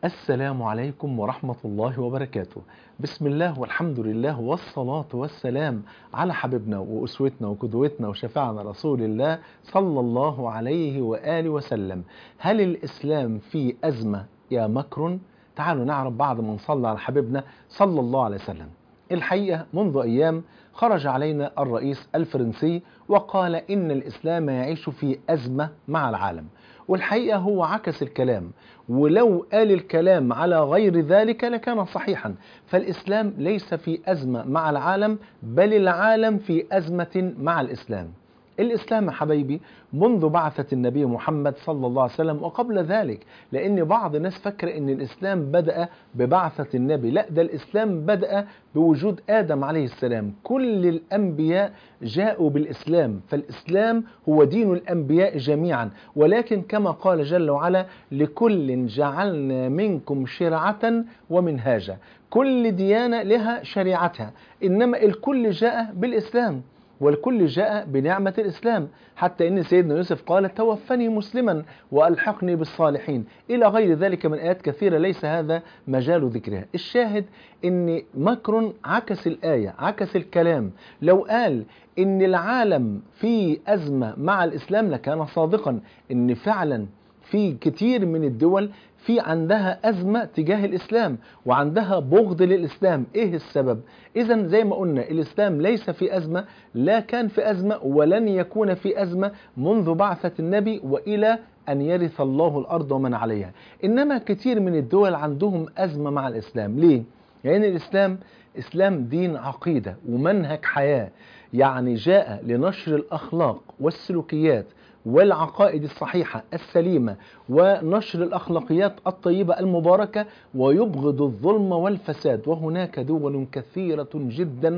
السلام عليكم ورحمة الله وبركاته بسم الله والحمد لله والصلاة والسلام على حبيبنا وأسوتنا وقدوتنا وشفاعنا رسول الله صلى الله عليه وآله وسلم هل الإسلام فيه أزمة يا مكر؟ تعالوا نعرف بعد ما نصلي على حبيبنا صلى الله عليه وسلم الحقيقة منذ أيام خرج علينا الرئيس الفرنسي وقال إن الإسلام يعيش في أزمة مع العالم والحقيقة هو عكس الكلام ولو قال الكلام على غير ذلك لكان صحيحا فالإسلام ليس في أزمة مع العالم بل العالم في أزمة مع الإسلام الإسلام حبايبي منذ بعثة النبي محمد صلى الله عليه وسلم وقبل ذلك لأن بعض الناس فكر أن الإسلام بدأ ببعثة النبي لا ده الإسلام بدأ بوجود آدم عليه السلام كل الأنبياء جاءوا بالإسلام فالإسلام هو دين الأنبياء جميعا ولكن كما قال جل وعلا لكل جعلنا منكم شرعة ومنهاجا كل ديانة لها شريعتها إنما الكل جاء بالإسلام والكل جاء بنعمة الإسلام حتى إن سيدنا يوسف قال توفني مسلما وألحقني بالصالحين إلى غير ذلك من آيات كثيرة ليس هذا مجال ذكرها الشاهد إن مكر عكس الآية عكس الكلام لو قال إن العالم في أزمة مع الإسلام لكان صادقا إن فعلا في كتير من الدول في عندها أزمة تجاه الإسلام وعندها بغض للإسلام إيه السبب؟ إذا زي ما قلنا الإسلام ليس في أزمة لا كان في أزمة ولن يكون في أزمة منذ بعثة النبي وإلى أن يرث الله الأرض ومن عليها إنما كتير من الدول عندهم أزمة مع الإسلام ليه؟ لأن يعني الإسلام إسلام دين عقيدة ومنهج حياة يعني جاء لنشر الأخلاق والسلوكيات والعقائد الصحيحة السليمة ونشر الأخلاقيات الطيبة المباركة ويبغض الظلم والفساد وهناك دول كثيرة جدا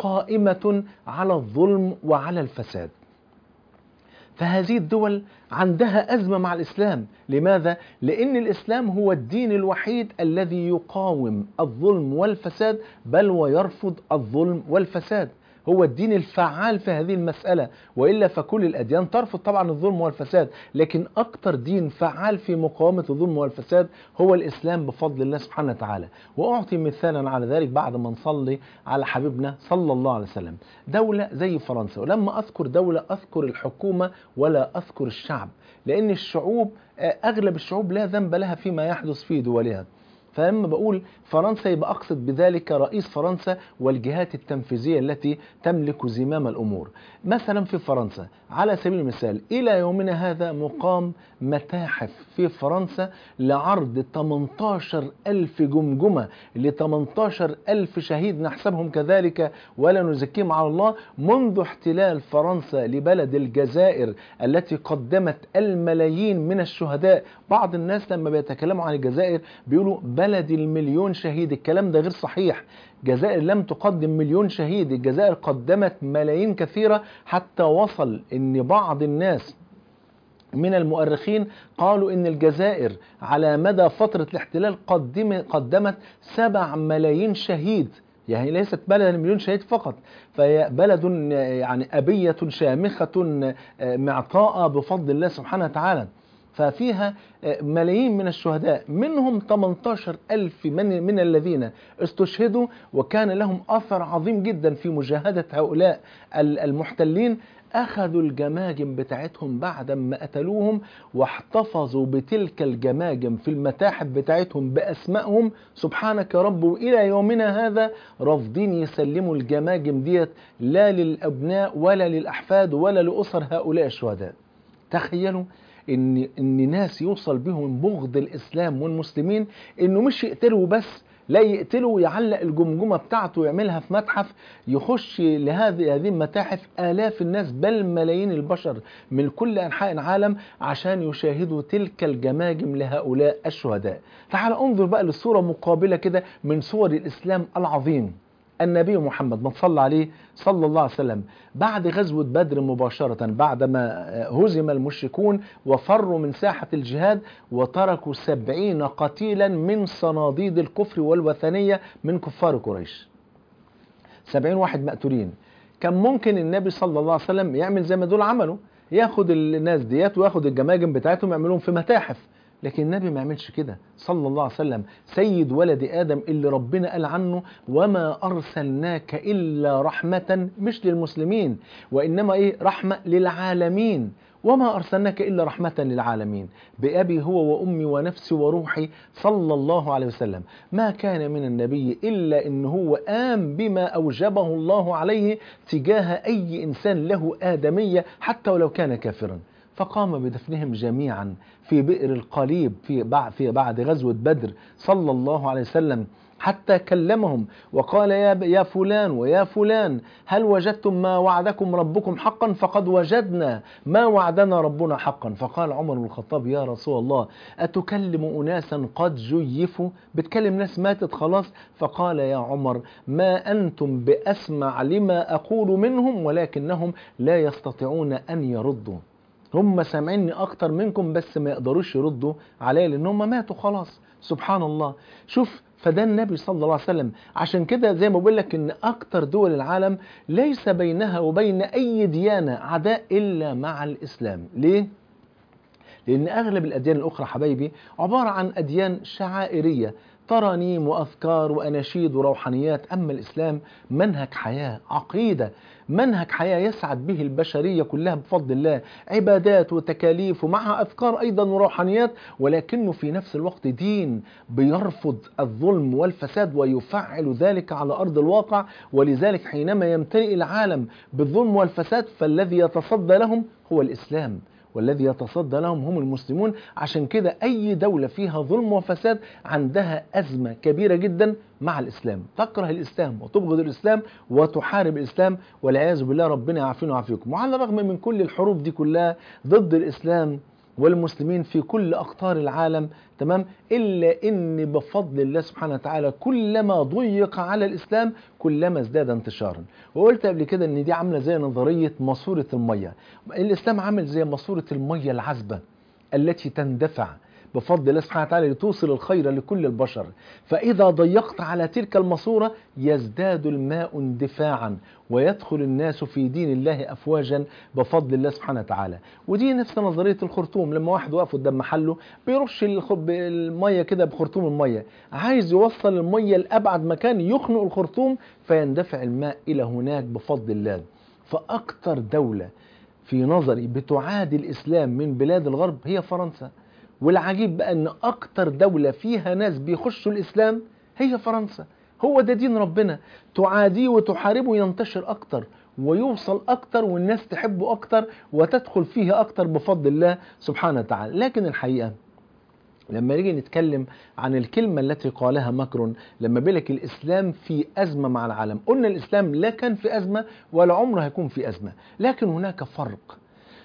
قائمة على الظلم وعلى الفساد فهذه الدول عندها أزمة مع الإسلام لماذا؟ لأن الإسلام هو الدين الوحيد الذي يقاوم الظلم والفساد بل ويرفض الظلم والفساد هو الدين الفعال في هذه المسألة وإلا فكل الأديان ترفض طبعا الظلم والفساد لكن أكثر دين فعال في مقاومة الظلم والفساد هو الإسلام بفضل الله سبحانه وتعالى وأعطي مثالا على ذلك بعد ما نصلي على حبيبنا صلى الله عليه وسلم دولة زي فرنسا ولما أذكر دولة أذكر الحكومة ولا أذكر الشعب لأن الشعوب أغلب الشعوب لا ذنب لها فيما يحدث في دولها فلما بقول فرنسا يبقى أقصد بذلك رئيس فرنسا والجهات التنفيذية التي تملك زمام الأمور مثلا في فرنسا على سبيل المثال إلى يومنا هذا مقام متاحف في فرنسا لعرض 18 ألف جمجمة ل 18 ألف شهيد نحسبهم كذلك ولا نزكيهم على الله منذ احتلال فرنسا لبلد الجزائر التي قدمت الملايين من الشهداء بعض الناس لما بيتكلموا عن الجزائر بيقولوا بلد المليون شهيد الكلام ده غير صحيح الجزائر لم تقدم مليون شهيد الجزائر قدمت ملايين كثيرة حتى وصل ان بعض الناس من المؤرخين قالوا ان الجزائر على مدى فترة الاحتلال قدم قدمت سبع ملايين شهيد يعني ليست بلد مليون شهيد فقط فهي بلد يعني أبية شامخة معطاءة بفضل الله سبحانه وتعالى ففيها ملايين من الشهداء منهم 18 ألف من, من الذين استشهدوا وكان لهم أثر عظيم جدا في مجاهدة هؤلاء المحتلين أخذوا الجماجم بتاعتهم بعد ما قتلوهم واحتفظوا بتلك الجماجم في المتاحف بتاعتهم بأسمائهم سبحانك يا رب وإلى يومنا هذا رافضين يسلموا الجماجم ديت لا للأبناء ولا للأحفاد ولا لأسر هؤلاء الشهداء تخيلوا ان ان ناس يوصل بهم بغض الاسلام والمسلمين انه مش يقتلوا بس لا يقتله ويعلق الجمجمة بتاعته ويعملها في متحف يخش لهذه هذه المتاحف آلاف الناس بل ملايين البشر من كل أنحاء العالم عشان يشاهدوا تلك الجماجم لهؤلاء الشهداء تعال انظر بقى للصورة مقابلة كده من صور الإسلام العظيم النبي محمد ما صلى عليه صلى الله عليه وسلم بعد غزوة بدر مباشرة بعدما هزم المشركون وفروا من ساحة الجهاد وتركوا سبعين قتيلا من صناديد الكفر والوثنية من كفار قريش سبعين واحد مقتولين كان ممكن النبي صلى الله عليه وسلم يعمل زي ما دول عملوا ياخد الناس ديت وياخد الجماجم بتاعتهم يعملوهم في متاحف لكن النبي ما يعملش كده صلى الله عليه وسلم سيد ولد آدم اللي ربنا قال عنه وما أرسلناك إلا رحمة مش للمسلمين وإنما إيه رحمة للعالمين وما أرسلناك إلا رحمة للعالمين بأبي هو وأمي ونفسي وروحي صلى الله عليه وسلم ما كان من النبي إلا إن هو آم بما أوجبه الله عليه تجاه أي إنسان له آدمية حتى ولو كان كافرا فقام بدفنهم جميعا في بئر القليب في بعد, في بعد غزوة بدر صلى الله عليه وسلم حتى كلمهم وقال يا يا فلان ويا فلان هل وجدتم ما وعدكم ربكم حقا فقد وجدنا ما وعدنا ربنا حقا فقال عمر بن الخطاب يا رسول الله أتكلم أناسا قد جيفوا بتكلم ناس ماتت خلاص فقال يا عمر ما أنتم بأسمع لما أقول منهم ولكنهم لا يستطيعون أن يردوا هم سامعيني اكتر منكم بس ما يقدروش يردوا عليا لان هم ماتوا خلاص سبحان الله شوف فده النبي صلى الله عليه وسلم عشان كده زي ما بقول لك ان اكتر دول العالم ليس بينها وبين اي ديانه عداء الا مع الاسلام ليه لان اغلب الاديان الاخرى حبايبي عباره عن اديان شعائريه ترانيم واذكار واناشيد وروحانيات اما الاسلام منهج حياه عقيده منهج حياه يسعد به البشريه كلها بفضل الله عبادات وتكاليف ومعها اذكار ايضا وروحانيات ولكنه في نفس الوقت دين بيرفض الظلم والفساد ويفعل ذلك على ارض الواقع ولذلك حينما يمتلئ العالم بالظلم والفساد فالذي يتصدى لهم هو الاسلام والذي يتصدى لهم هم المسلمون عشان كده أي دولة فيها ظلم وفساد عندها أزمة كبيرة جدا مع الإسلام تكره الإسلام وتبغض الإسلام وتحارب الإسلام والعياذ بالله ربنا يعافينا ويعافيكم وعلى الرغم من كل الحروب دي كلها ضد الإسلام والمسلمين في كل أقطار العالم تمام إلا إن بفضل الله سبحانه وتعالى كلما ضيق على الإسلام كلما ازداد انتشارا وقلت قبل كده إن دي عاملة زي نظرية ماسورة المية الإسلام عامل زي ماسورة المية العذبة التي تندفع بفضل الله سبحانه وتعالى لتوصل الخير لكل البشر فإذا ضيقت على تلك الماسورة يزداد الماء اندفاعا ويدخل الناس في دين الله أفواجا بفضل الله سبحانه وتعالى ودي نفس نظرية الخرطوم لما واحد واقف قدام محله بيرش المية كده بخرطوم المية عايز يوصل المية لأبعد مكان يخنق الخرطوم فيندفع الماء إلى هناك بفضل الله فأكثر دولة في نظري بتعادي الإسلام من بلاد الغرب هي فرنسا والعجيب بقى ان اكتر دولة فيها ناس بيخشوا الاسلام هي فرنسا هو ده دين ربنا تعاديه وتحاربه ينتشر اكتر ويوصل اكتر والناس تحبه اكتر وتدخل فيه اكتر بفضل الله سبحانه وتعالى لكن الحقيقة لما نيجي نتكلم عن الكلمة التي قالها ماكرون لما بيقولك الإسلام في أزمة مع العالم قلنا الإسلام لا كان في أزمة ولا عمره هيكون في أزمة لكن هناك فرق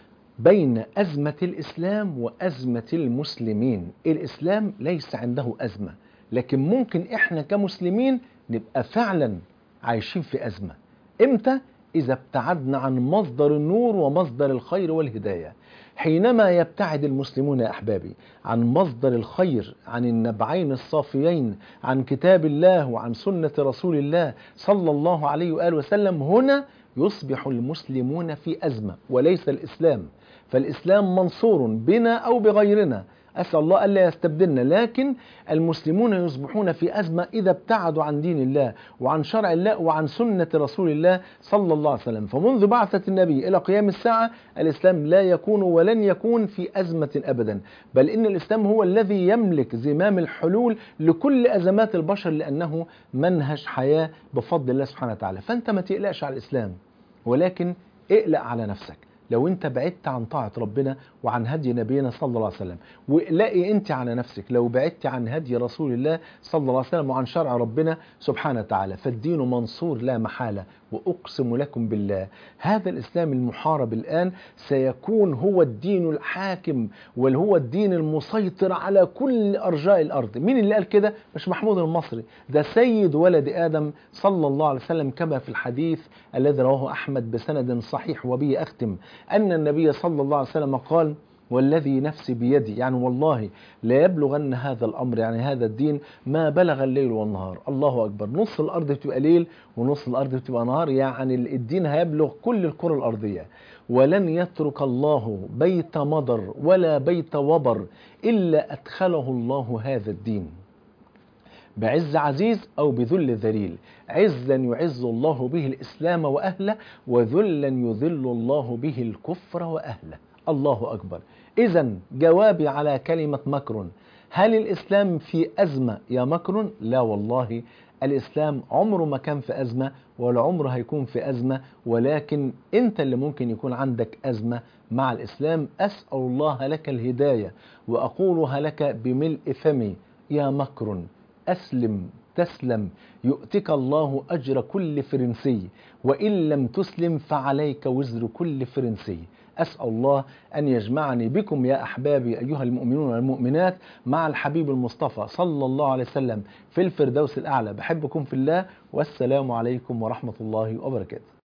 بين أزمة الإسلام وأزمة المسلمين الإسلام ليس عنده أزمة لكن ممكن إحنا كمسلمين نبقى فعلا عايشين في أزمة إمتى؟ إذا ابتعدنا عن مصدر النور ومصدر الخير والهداية حينما يبتعد المسلمون يا أحبابي عن مصدر الخير عن النبعين الصافيين عن كتاب الله وعن سنة رسول الله صلى الله عليه وآله وسلم هنا يصبح المسلمون في أزمة وليس الإسلام فالإسلام منصور بنا أو بغيرنا أسأل الله ألا يستبدلنا لكن المسلمون يصبحون في أزمة إذا ابتعدوا عن دين الله وعن شرع الله وعن سنة رسول الله صلى الله عليه وسلم فمنذ بعثة النبي إلى قيام الساعة الإسلام لا يكون ولن يكون في أزمة أبدا بل إن الإسلام هو الذي يملك زمام الحلول لكل أزمات البشر لأنه منهج حياة بفضل الله سبحانه وتعالى فأنت ما تقلقش على الإسلام ولكن اقلق على نفسك لو انت بعدت عن طاعة ربنا وعن هدي نبينا صلى الله عليه وسلم واقلقي انت على نفسك لو بعدت عن هدي رسول الله صلى الله عليه وسلم وعن شرع ربنا سبحانه وتعالى فالدين منصور لا محالة وأقسم لكم بالله هذا الإسلام المحارب الآن سيكون هو الدين الحاكم وهو الدين المسيطر على كل أرجاء الأرض مين اللي قال كده؟ مش محمود المصري ده سيد ولد آدم صلى الله عليه وسلم كما في الحديث الذي رواه أحمد بسند صحيح وبه أختم أن النبي صلى الله عليه وسلم قال والذي نفسي بيدي يعني والله لا يبلغن هذا الأمر يعني هذا الدين ما بلغ الليل والنهار الله أكبر نص الأرض بتبقى ليل ونص الأرض بتبقى نهار يعني الدين هيبلغ كل الكرة الأرضية ولن يترك الله بيت مضر ولا بيت وبر إلا أدخله الله هذا الدين بعز عزيز أو بذل ذليل عزا يعز الله به الإسلام وأهله وذلا يذل الله به الكفر وأهله الله أكبر إذا جوابي على كلمة مكر هل الإسلام في أزمة يا مكر؟ لا والله الإسلام عمره ما كان في أزمة ولا عمره هيكون في أزمة ولكن أنت اللي ممكن يكون عندك أزمة مع الإسلام أسأل الله لك الهداية وأقولها لك بملء فمي يا مكر أسلم تسلم يؤتك الله أجر كل فرنسي وإن لم تسلم فعليك وزر كل فرنسي أسأل الله أن يجمعني بكم يا أحبابي أيها المؤمنون والمؤمنات مع الحبيب المصطفى صلى الله عليه وسلم في الفردوس الأعلى بحبكم في الله والسلام عليكم ورحمة الله وبركاته